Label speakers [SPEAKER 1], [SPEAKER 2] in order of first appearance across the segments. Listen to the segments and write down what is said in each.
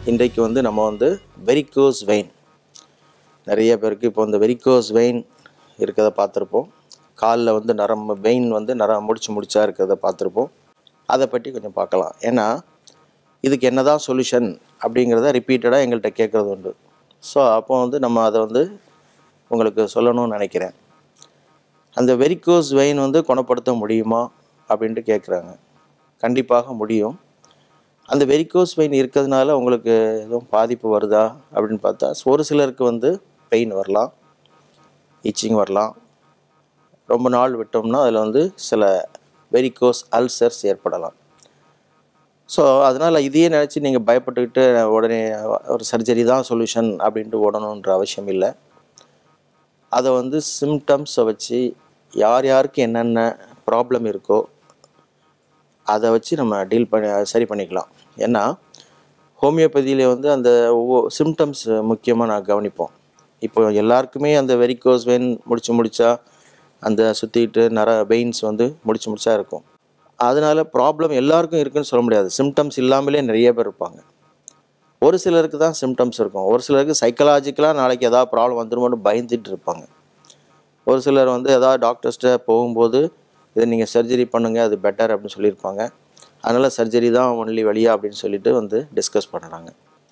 [SPEAKER 1] இன்றைக்கு வந்து நம்ம வந்து வெரிகோஸ் வெயின் நிறைய பேருக்கு இப்போ இந்த வெரிகோஸ் வெயின் இருக்கிறத பார்த்துருப்போம் காலில் வந்து நரம்பு வெயின் வந்து நர முடிச்சு முடிச்சா இருக்கிறத பார்த்துருப்போம் அதை பற்றி கொஞ்சம் பார்க்கலாம் ஏன்னா இதுக்கு என்னதான் சொல்யூஷன் அப்படிங்கிறத ரிப்பீட்டடாக எங்கள்கிட்ட கேட்குறது உண்டு ஸோ அப்போ வந்து நம்ம அதை வந்து உங்களுக்கு சொல்லணும்னு நினைக்கிறேன் அந்த வெரிகோஸ் வெயின் வந்து குணப்படுத்த முடியுமா அப்படின்ட்டு கேட்குறாங்க கண்டிப்பாக முடியும் அந்த வெரிகோஸ் வெயின் இருக்கிறதுனால உங்களுக்கு எதுவும் பாதிப்பு வருதா அப்படின்னு பார்த்தா ஒரு சிலருக்கு வந்து பெயின் வரலாம் இச்சிங் வரலாம் ரொம்ப நாள் விட்டோம்னா அதில் வந்து சில வெரிகோஸ் அல்சர்ஸ் ஏற்படலாம் ஸோ அதனால் இதையே நினச்சி நீங்கள் பயப்பட்டுக்கிட்டு உடனே ஒரு சர்ஜரி தான் சொல்யூஷன் அப்படின்ட்டு ஓடணுன்ற அவசியம் இல்லை அதை வந்து சிம்டம்ஸை வச்சு யார் யாருக்கு என்னென்ன ப்ராப்ளம் இருக்கோ அதை வச்சு நம்ம டீல் பண்ணி அதை சரி பண்ணிக்கலாம் ஏன்னா ஹோமியோபதியில் வந்து அந்த ஒவ்வொரு சிம்டம்ஸ் முக்கியமாக நான் கவனிப்போம் இப்போ எல்லாருக்குமே அந்த வெரிகோஸ் வெயின் முடிச்சு முடிச்சா அந்த சுற்றிட்டு நர வெயின்ஸ் வந்து முடிச்சு முடிச்சா இருக்கும் அதனால ப்ராப்ளம் எல்லாருக்கும் இருக்குன்னு சொல்ல முடியாது சிம்டம்ஸ் இல்லாமலே நிறைய பேர் இருப்பாங்க ஒரு சிலருக்கு தான் சிம்டம்ஸ் இருக்கும் ஒரு சிலருக்கு சைக்கலாஜிக்கலாக நாளைக்கு ஏதாவது ப்ராப்ளம் வந்துருமோன்னு பயந்துட்டு இருப்பாங்க ஒரு சிலர் வந்து ஏதாவது டாக்டர்ஸ்கிட்ட போகும்போது இதை நீங்கள் சர்ஜரி பண்ணுங்கள் அது பெட்டர் அப்படின்னு சொல்லியிருப்பாங்க அதனால் சர்ஜரி தான் ஒன்லி வழியா அப்படின்னு சொல்லிட்டு வந்து டிஸ்கஸ் பண்ணுறாங்க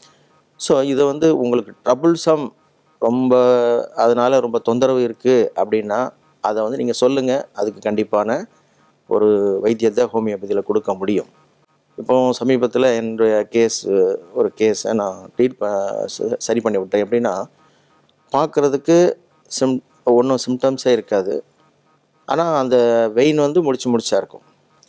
[SPEAKER 1] ஸோ இது வந்து உங்களுக்கு ட்ரபுள்சம் ரொம்ப அதனால் ரொம்ப தொந்தரவு இருக்குது அப்படின்னா அதை வந்து நீங்கள் சொல்லுங்கள் அதுக்கு கண்டிப்பான ஒரு வைத்தியத்தை ஹோமியோபதியில் கொடுக்க முடியும் இப்போ சமீபத்தில் என்னுடைய கேஸ் ஒரு கேஸை நான் ட்ரீட் ப ச- சரி பண்ணி விட்டேன் எப்படின்னா பார்க்குறதுக்கு சிம் ஒன்றும் சிம்டம்ஸே இருக்காது ஆனால் அந்த வெயின் வந்து முடிச்சு முடிச்சா இருக்கும்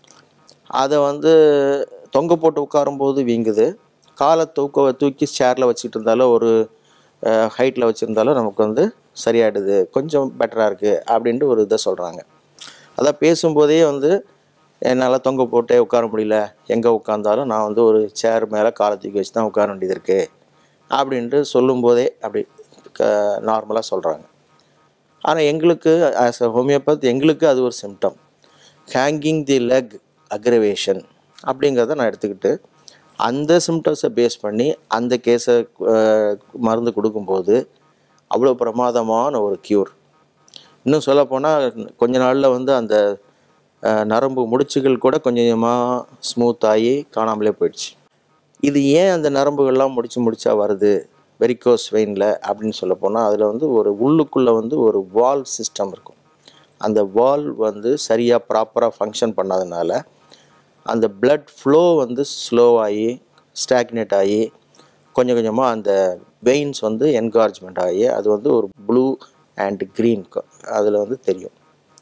[SPEAKER 1] அதை வந்து தொங்க போட்டு உட்காரும்போது வீங்குது காலை தூக்க தூக்கி சேரில் வச்சுட்டு இருந்தாலும் ஒரு ஹைட்டில் வச்சுருந்தாலும் நமக்கு வந்து சரியாயிடுது கொஞ்சம் பெட்டராக இருக்குது அப்படின்ட்டு ஒரு இதை சொல்கிறாங்க அதான் பேசும்போதே வந்து என்னால் தொங்க போட்டே உட்கார முடியல எங்கே உட்காந்தாலும் நான் வந்து ஒரு சேர் மேலே காலை தூக்கி வச்சு தான் உட்கார வேண்டியது இருக்குது அப்படின்ட்டு சொல்லும்போதே அப்படி க நார்மலாக சொல்கிறாங்க ஆனால் எங்களுக்கு ஆஸ் அ ஹோமியோபத் எங்களுக்கு அது ஒரு symptom hanging the leg aggravation அப்படிங்கிறத நான் எடுத்துக்கிட்டு அந்த சிம்டம்ஸை பேஸ் பண்ணி அந்த கேஸை மருந்து கொடுக்கும்போது அவ்வளோ பிரமாதமான ஒரு க்யூர் இன்னும் சொல்லப்போனால் கொஞ்ச நாளில் வந்து அந்த அஹ், நரம்பு முடிச்சுகள் கூட கொஞ்சம் கொஞ்சமாக ஸ்மூத் ஆகி காணாமலே போயிடுச்சு இது ஏன் அந்த நரம்புகள்லாம் முடிச்சு முடிச்சா வருது வெரிகோஸ் வெயினில் அப்படின்னு சொல்ல போனால் அதில் வந்து ஒரு உள்ளுக்குள்ளே வந்து ஒரு வால் சிஸ்டம் இருக்கும் அந்த வால் வந்து சரியாக ப்ராப்பராக ஃபங்க்ஷன் பண்ணாதனால அந்த blood flow வந்து ஸ்லோவாகி ஸ்டாக்னேட் ஆகி கொஞ்சம் கொஞ்சமாக அந்த வெயின்ஸ் வந்து என்கார்ஜ்மெண்ட் ஆகி அது வந்து ஒரு ப்ளூ அண்ட் க்ரீன் அதில் வந்து தெரியும்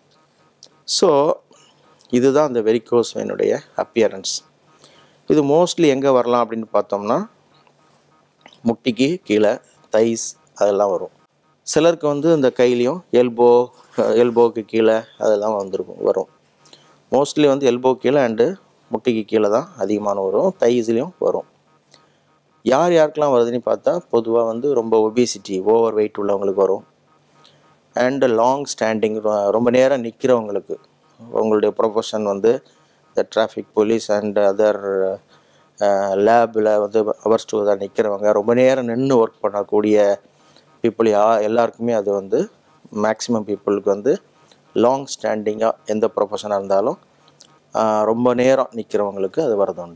[SPEAKER 1] ஸோ இதுதான் அந்த வெரிகோஸ் வெயினுடைய அப்பியரன்ஸ் இது மோஸ்ட்லி எங்கே வரலாம் அப்படின்னு பார்த்தோம்னா முட்டிக்கு கீழே தைஸ் அதெல்லாம் வரும் சிலருக்கு வந்து இந்த கையிலையும் எல்போ எல்போக்கு கீழே அதெல்லாம் வந்துருக்கும் வரும் மோஸ்ட்லி வந்து எல்போ கீழே அண்டு முட்டிக்கு கீழே தான் அதிகமான வரும் தைஸ்லேயும் வரும் யார் யாருக்கெல்லாம் வருதுன்னு பார்த்தா பொதுவாக வந்து ரொம்ப ஒபிசிட்டி ஓவர் வெயிட் உள்ளவங்களுக்கு வரும் அண்டு லாங் ஸ்டாண்டிங் ரொம்ப நேரம் நிற்கிறவங்களுக்கு உங்களுடைய ப்ரொஃபஷன் வந்து இந்த டிராஃபிக் போலீஸ் அண்ட் அதர் லேபில் வந்து அவர்ஸ் டூ தான் நிற்கிறவங்க ரொம்ப நேரம் நின்று ஒர்க் பண்ணக்கூடிய பீப்புள் யா எல்லாருக்குமே அது வந்து மேக்ஸிமம் பீப்புளுக்கு வந்து லாங் ஸ்டாண்டிங்காக எந்த ப்ரொஃபஷனாக இருந்தாலும் ஆஹ் ரொம்ப நேரம் நிற்கிறவங்களுக்கு அது வரது உண்டு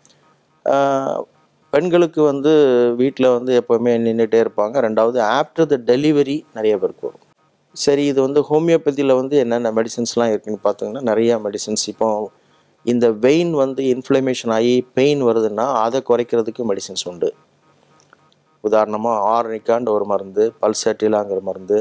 [SPEAKER 1] ஆஹ் பெண்களுக்கு வந்து வீட்டில் வந்து எப்போவுமே நின்றுட்டே இருப்பாங்க ரெண்டாவது ஆஃப்டர் த டெலிவரி நிறைய பேருக்கு வரும் சரி இது வந்து ஹோமியோபதியில் வந்து என்னென்ன மெடிசின்ஸ்லாம் இருக்குன்னு பார்த்தீங்கன்னா நிறையா மெடிசின்ஸ் இப்போ இந்த வெயின் வந்து இன்ஃப்ளமேஷன் ஆகி பெயின் வருதுன்னா அதை குறைக்கிறதுக்கு மெடிசின்ஸ் உண்டு உதாரணமாக ஆர்னிக்கான்ற ஒரு மருந்து பல்சட்டிலாங்கிற மருந்து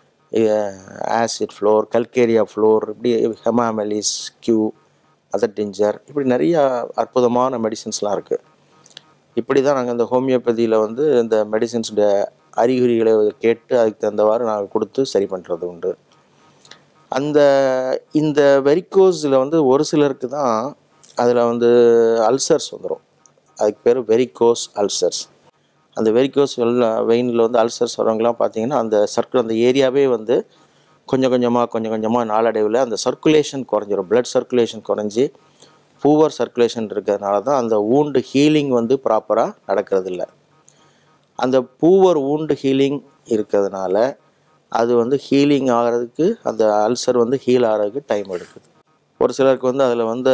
[SPEAKER 1] ஆசிட் ஃப்ளோர் கல்கேரியா ஃப்ளோர் இப்படி ஹெமாமெலிஸ் கியூ அதர் டிஞ்சர் இப்படி நிறையா அற்புதமான மெடிசின்ஸ்லாம் இருக்குது இப்படி தான் நாங்கள் இந்த ஹோமியோபதியில் வந்து இந்த மெடிசின்ஸுடைய அறிகுறிகளை கேட்டு அதுக்கு தகுந்தவாறு நாங்கள் கொடுத்து சரி பண்ணுறது உண்டு அந்த இந்த வெரிகோஸில் வந்து ஒரு சிலருக்கு தான் அதில் வந்து அல்சர்ஸ் வந்துடும் அதுக்கு பேர் வெரிகோஸ் அல்சர்ஸ் அந்த வெரிகோஸ் வெயினில் வந்து அல்சர்ஸ் வரவங்கலாம் பார்த்தீங்கன்னா அந்த சர்க்கிள் அந்த ஏரியாவே வந்து கொஞ்சம் கொஞ்சமாக கொஞ்சம் கொஞ்சமாக நாளடைவில் அந்த சர்க்குலேஷன் குறைஞ்சிரும் blood சர்க்குலேஷன் குறைஞ்சி பூவர் சர்க்குலேஷன் இருக்கிறதுனால தான் அந்த wound ஹீலிங் வந்து ப்ராப்பராக நடக்கிறதில்ல அந்த பூவர் wound ஹீலிங் இருக்கிறதுனால அது வந்து ஹீலிங் ஆகிறதுக்கு அந்த அல்சர் வந்து ஹீல் ஆகிறதுக்கு டைம் எடுக்குது ஒரு சிலருக்கு வந்து அதில் வந்து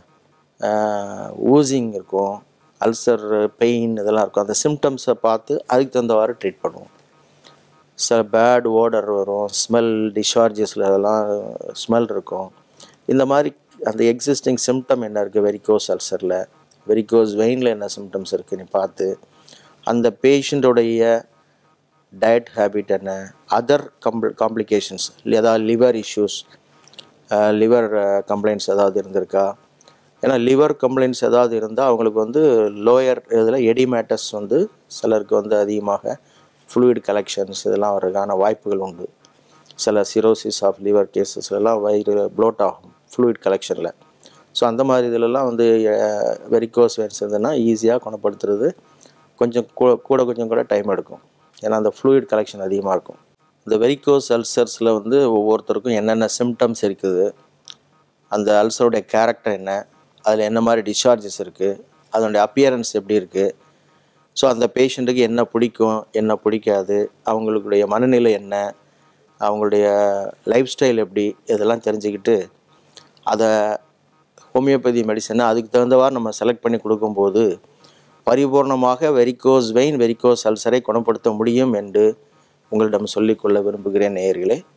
[SPEAKER 1] ஊசிங் இருக்கும் அல்சர் பெயின் இதெல்லாம் இருக்கும் அந்த சிம்டம்ஸை பார்த்து அதுக்கு தகுந்தவாறு ட்ரீட் பண்ணுவோம் சில பேட் ஓடர் வரும் ஸ்மெல் டிஸ்சார்ஜஸில் அதெல்லாம் ஸ்மெல் இருக்கும் இந்த மாதிரி அந்த எக்ஸிஸ்டிங் சிம்டம் என்ன இருக்குது வெரிகோஸ் அல்சரில் வெரிகோஸ் வெயினில் என்ன சிம்டம்ஸ் இருக்குன்னு பார்த்து அந்த பேஷண்ட்டோடைய டயட் ஹேபிட் என்ன அதர் கம்ப்ளி காம்ப்ளிகேஷன்ஸ் ஏதாவது லிவர் இஷ்யூஸ் லிவர் கம்ப்ளைண்ட்ஸ் ஏதாவது இருந்திருக்கா ஏன்னா லிவர் கம்ப்ளைண்ட்ஸ் ஏதாவது இருந்தால் அவங்களுக்கு வந்து லோயர் இதில் எடிமேட்டஸ் வந்து சிலருக்கு வந்து அதிகமாக ஃப்ளூயிட் கலெக்ஷன்ஸ் இதெல்லாம் வர்றதுக்கான வாய்ப்புகள் உண்டு சில சிரோசிஸ் ஆஃப் லிவர் கேசஸ்லாம் வயிறு ப்ளோட் ஆகும் ஃப்ளூயிட் கலெக்ஷனில் ஸோ அந்த மாதிரி இதிலெல்லாம் வந்து வெரிகோஸ் வெயின்ஸ் இருந்ததுன்னா ஈஸியாக குணப்படுத்துறது கொஞ்சம் கூட கூட கொஞ்சம் கூட டைம் எடுக்கும் ஏன்னா அந்த ஃப்ளூயிட் கலெக்ஷன் அதிகமாக இருக்கும் இந்த வெரிகோஸ் அல்சர்ஸில் வந்து ஒவ்வொருத்தருக்கும் என்னென்ன சிம்டம்ஸ் இருக்குது அந்த அல்சருடைய கேரக்டர் என்ன அதில் என்ன மாதிரி டிஸ்சார்ஜஸ் இருக்குது அதனுடைய அப்பியரன்ஸ் எப்படி இருக்குது ஸோ அந்த பேஷண்ட்டுக்கு என்ன பிடிக்கும் என்ன பிடிக்காது அவங்களுடைய மனநிலை என்ன அவங்களுடைய லைஃப் ஸ்டைல் எப்படி இதெல்லாம் தெரிஞ்சுக்கிட்டு அதை ஹோமியோபதி மெடிசனை அதுக்கு தகுந்தவாறு நம்ம செலக்ட் பண்ணி கொடுக்கும்போது பரிபூர்ணமாக வெரிகோஸ் வெயின் வெரிகோஸ் அல்சரை குணப்படுத்த முடியும் என்று உங்களிடம் சொல்லிக்கொள்ள விரும்புகிறேன் நேயர்களே